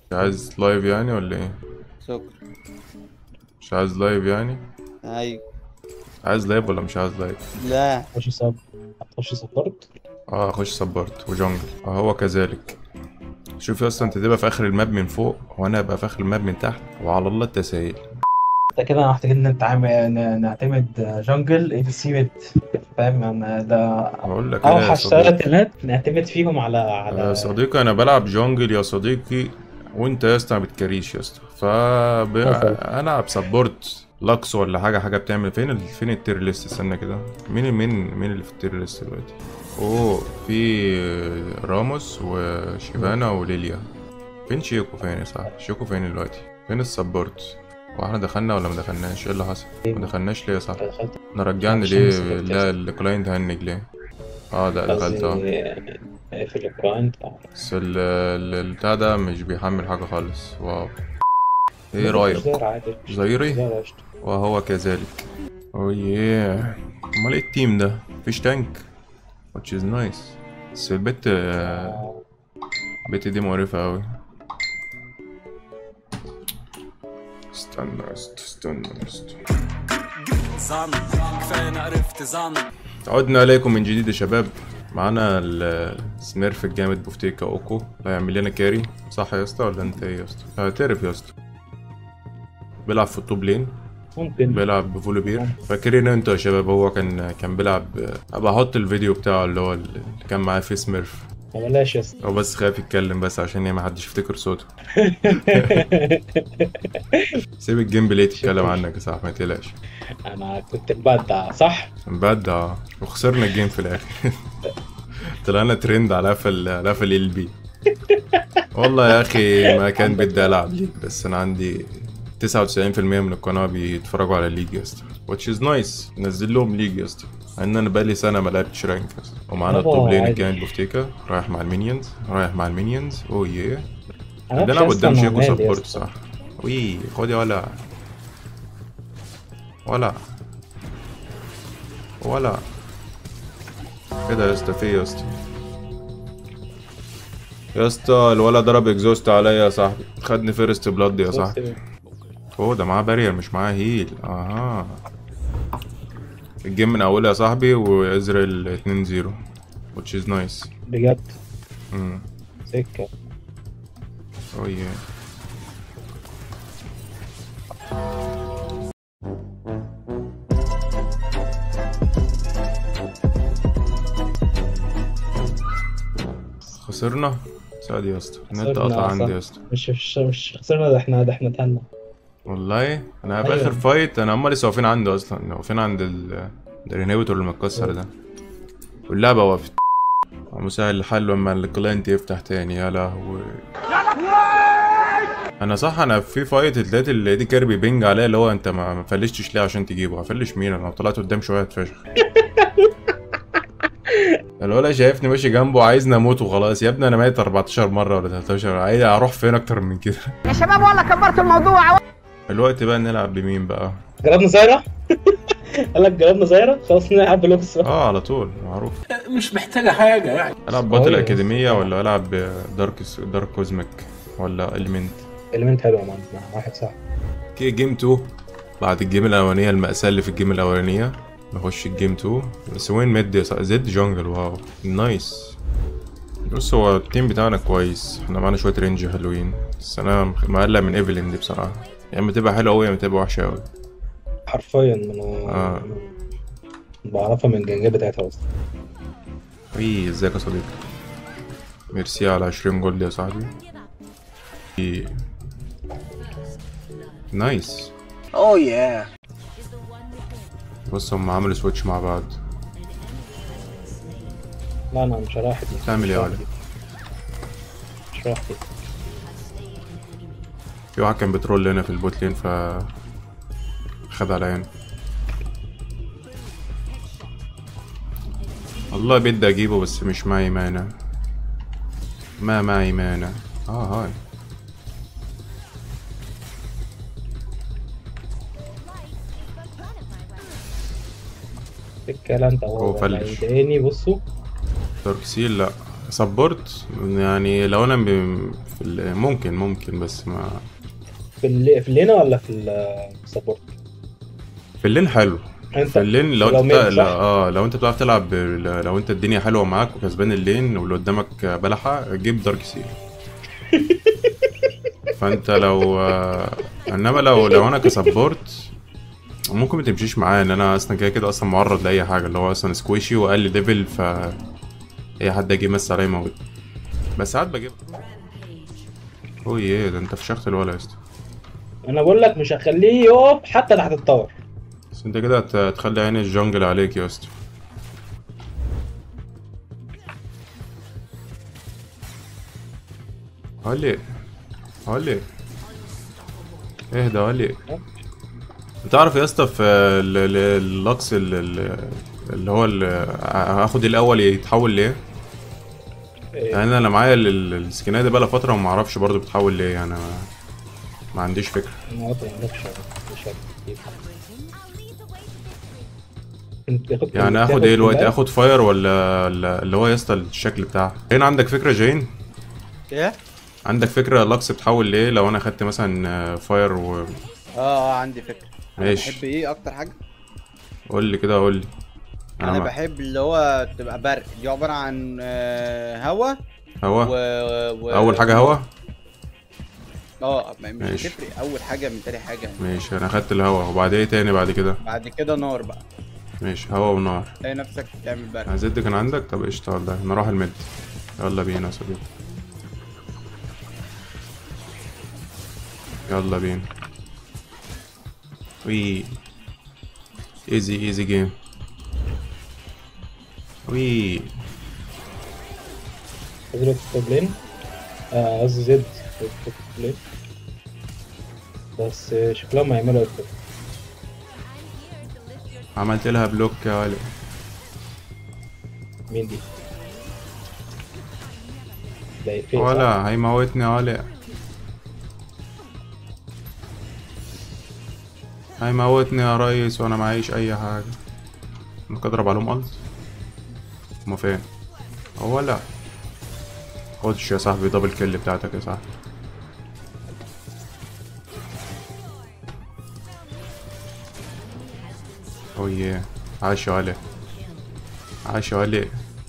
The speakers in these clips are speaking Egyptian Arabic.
مش عايز لايف يعني ولا ايه شكرا مش عايز لايف يعني ايوه عايز لايف ولا مش عايز لايف لا خش سب هتخش سبورت اه اخش سبورت وجونجل اه هو كذلك شوف يا اسطى انت تبقى في اخر الماب من فوق وانا ابقى في اخر الماب من تحت وعلى الله التسهيل انت كده محتاجين نتعامل ن- نعتمد جنجل اي بي سي ميد فاهم انا ده بقول لك ايه يا اوحش صديقي ثلاث تيمات نعتمد فيهم على يا على صديقي انا بلعب جونجل يا صديقي وانت يا اسطى ما بتكريش يا اسطى ف العب سبورت لاكس ولا حاجه حاجه بتعمل فين ال... فين التير ليست استنى كده مين مين مين اللي في التير ليست دلوقتي اوه في راموس وشيفانا وليليا فين شيكو فين يا صاحبي شيكو فين دلوقتي فين السبورت واحنا دخلنا ولا ما دخلناش ايه اللي حصل ما دخلناش ليه يا صاحبي دخلت انا رجعني عشان ليه مسكت لا الكلاينت هنج ليه اه ده دخلت اه قصدي في الكلاينت بس ال- ال- البتاع ده مش بيحمل حاجة خالص واو ايه رأيك زي عادي زيري زي قشطة. وهو كذلك اوه ياه امال ايه التيم ده مفيش تانك which is nice بس البت آه، البت دي مقرفة اوي استنى است استنى است ظن كفايه انا عرفت ظن عدنا عليكم من جديد يا شباب معانا السميرف الجامد بوفتيكا اوكو هيعمل لنا كاري صح يا اسطى ولا انت ايه يا اسطى؟ اعترف يا اسطى بيلعب في التوب لين ممكن بيلعب بفولوبير فاكرين انتوا يا شباب هو كان كان بيلعب ابقى احط الفيديو بتاعه اللي هو اللي كان معاه في سميرف ما بلاش يا اسطى هو بس خايف يتكلم بس عشان ايه ما حدش يفتكر صوته سيب الجيم بلاي تتكلم عنك يا صاحبي ما تقلقش انا كنت ببدع صح؟ بعد اه وخسرنا الجيم في الاخر طلعنا ترند على قفل على قفل ال بي والله يا اخي ما كان بدي العب ليج بس انا عندي 99% من القناه بيتفرجوا على الليج يا اسطى which is nice نزل لهم ليج يا اسطى مع ان انا بقالي سنه ما لعبتش رانك يا اسطى ومعانا يابا التوب لين عادي. الجامد بوفتيكا رايح مع المينيونز رايح مع المينيونز اوه ياه أنا بنلعب مش قدام أصلاً شيكو نادي يا سبورت اسطى. صح وي خد يا ولا ولا ولا كده يا اسطى في يا اسطى يا اسطى الولا ضرب اكزوست عليا يا صاحبي خدني فيرست بلاد يا صاحبي هو ده معاه بارير مش معاه هيل اها الجيم من اولها يا صاحبي وازرائيل 2 0 which is nice بجد امم سكة oh yeah خسرنا سعد يا اسطى النت خسرنا قطع صح. عندي يا اسطى مش مش مش خسرنا ده احنا ده احنا اتهنا والله انا في أيوة. اخر فايت انا هم لسه واقفين عندي اصلا واقفين عند ال الرينيوتور المتكسر ده واللعبه وقفت ومسهل الحل لما الكلاينت يفتح تاني يا لهوي انا صح انا في فايت لقيت اللي كيربي بينج عليا اللي هو انت ما ما فلشتش ليه عشان تجيبه هفلش مين انا لو طلعت قدام شويه هتفشخ الولا شايفني ماشي جنبه عايزني اموت وخلاص يا ابني انا ميت 14 مره ولا 13 عايز اروح فين اكتر من كده يا شباب والله كبرتوا الموضوع الوقت بقى نلعب بمين بقى جربنا زايرة قال لك جربنا زايرة خلاص نلعب بلوكس بقى اه على طول معروف مش محتاجه حاجه يعني العب باتل قوية. اكاديميه ولا العب دارك دارك كوزميك ولا المنت اليمنت حلو يا مان مع واحد صح كي جيم 2 بعد الجيم الاولانيه المأساة اللي في الجيم الاولانيه نخش الجيم 2 بس وين ميد يا صاحبي؟ زد جونجل واو نايس بص هو التيم بتاعنا كويس احنا معانا شويه رينج حلوين بس انا مقلق من ايفلين دي بصراحه يا اما تبقى حلوه قوي يا اما تبقى وحشه قوي حرفيا من آه. بعرفها من الجنجات بتاعتها اصلا ايه ازيك يا صديقي ميرسي على 20 جولد يا صاحبي إيه. نايس اوه يا بص هم عملوا سويتش مع بعض لا انا مش رايح دي تعمل ايه يا مش ولد؟ رايح دي. مش رايح دي في واحد كان بترول هنا في البوت لين ف خد على عينه والله بدي اجيبه بس مش معي مانا ما معي مانا اه هاي الكلام ده هو هو فلش. تاني بصوا دارك سيل لا سبورت يعني لو انا ب... في ال... ممكن ممكن بس ما في اللي في اللينا ولا في السبورت في اللين حلو انت في اللين لو لو انت ميد بتا... صح؟ لا اه لو انت بتعرف تلعب ب... لو انت الدنيا حلوه معاك وكسبان اللين واللي قدامك بلحه جيب دارك سيل فانت لو آه، انما لو لو انا كسبورت ممكن ما تمشيش معايا ان انا اصلا كده كده اصلا معرض لاي حاجه اللي هو اصلا سكويشي واقل ليفل ف اي حد يجي يمس عليا يموت بس ساعات بجيب اوه ايه ده انت فشخت الولا يا اسطى انا بقول لك مش هخليه يقف حتى تحت التاور بس انت كده هت- هتخلي عين الجنجل عليك يا اسطى علي علي اهدى علي انت عارف يا اسطى في ال- ال- اللقص ال- ال- اللي هو ال- هاخد الاول يتحول ليه إيه، يعني انا معايا ال- ال- السكنات دي بقى فتره وما اعرفش برضه بتحول ليه يعني ما, ما عنديش فكره ما أعرف- ما أعرفش- مش عارف كيف. كنت باخد- يعني كنت اخد باخد ايه دلوقتي كومبات. اخد فاير ولا ولا اللي هو يا اسطى الشكل بتاعها هنا عندك فكره جين ايه عندك فكره اللقص بتحول ليه لو انا خدت مثلا آه، فاير وقول اه اه عندي فكره انا ماشي. بحب ايه اكتر حاجه لي كده قول لي انا ما- بحب اللي هو تبقى برق دي عباره عن آه، هوا و... هوا و... اول حاجه هوا اه ما- مش ماشي. هتفرق اول حاجه من تاني حاجه ماشي انا خدت الهوا وبعد ايه تاني بعد كده بعد كده نار بقى ماشي هوا ونار تلاقي نفسك تعمل برق عزت كان عندك طب قشطه والله نروح المد يلا بينا يا صديقي يلا بينا وي ايزي ايزي جيم وي نزلوا في التوب لين آه، قصدي زد في التوب لين بس آه، شكلهم هيعملوا اكتر عملت لها بلوك يا ولد مين دي؟ ده يفيق صح؟ ولا هيموتني يا ولد هيموتني يا ريس وانا معيش اي حاجه ممكن اضرب عليهم الت هما فين هو لا خدش يا صاحبي دبل كيل بتاعتك يا صاحبي اوه عاش يا ولد عاش يا ولد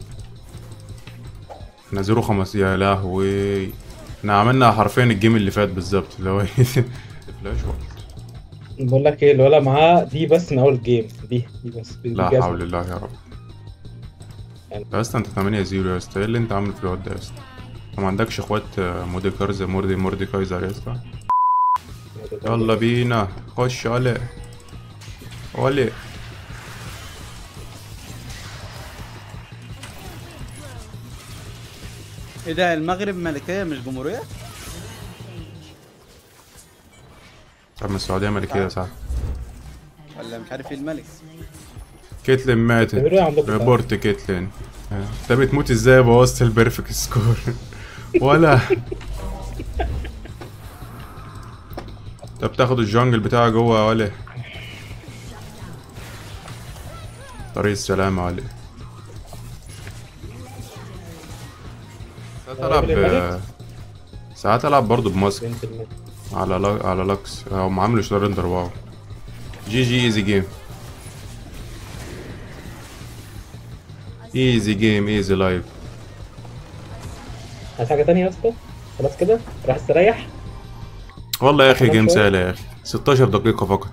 احنا زيرو خمس يا لهوي احنا عملنا حرفيا الجيم اللي فات بالظبط اللي هو فلاش وقت بقول لك ايه الولا معاه دي بس من اول الجيم دي دي بس دي لا جزمة. حول الله يا رب يا اسطى انت 8 0 يا اسطى ايه اللي انت عامله في الواد ده يا اسطى انت ما عندكش اخوات آه، موديكارز موردي موردي كايزر يا اسطى يلا بينا خش علي علي ايه ده المغرب ملكيه مش جمهوريه طب ما السعودية ملكية صح ولا مش عارف ايه الملك كيتلين ماتت بيقولوا إيه عندكم ريبورت كيتلين انت بتموت ازاي بوظت البيرفكت سكور ولا طب تاخد الجنجل بتاعك جوه يا ولي طريق السلام يا ولي ساعات العب ب- ساعات العب برضه بماسك بنت الملك. على لا... على لاكس هم عملوا شلرندر واو جي جي ايزي جيم ايزي جيم ايزي لايف عايز حاجه تانية يا اسطى خلاص كده راح استريح والله يا اخي كمان جيم شوية؟ سهله يا اخي 16 دقيقه فقط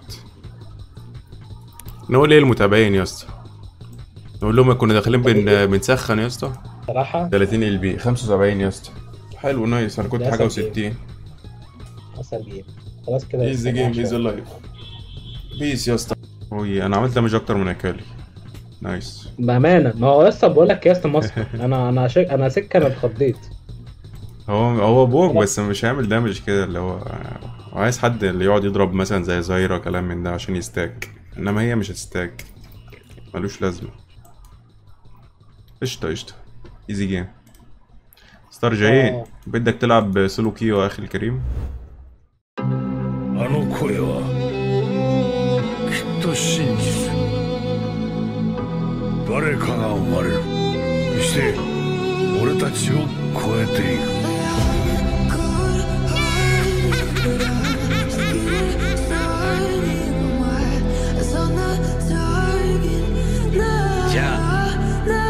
نقول ايه المتابعين يا اسطى نقول لهم كنا داخلين بن... بنسخن يا اسطى صراحه 30 ال بي 75 يا اسطى حلو نايس انا كنت ده حاجه أسهل و60 اسهل جيم خلاص كده ايزي استريح جيم شوية. ايزي لايف بيس يا اسطى اوي انا عملت دامج اكتر من اكالي نايس بامانه ما هو لسه بقول لك يا اسطى مصر انا انا شك... انا سكه انا اتخضيت هو هو بوج بس مش هيعمل دامج كده اللي هو هو عايز حد اللي يقعد يضرب مثلا زي زايرا كلام من ده عشان يستاك انما هي مش هتستاك ملوش لازمه قشطه قشطه ايزي جيم ستار جايين آه. بدك تلعب سولو كيو يا اخي الكريم あの声はきっと真実誰かが生まれるそして俺俺たちを超えていく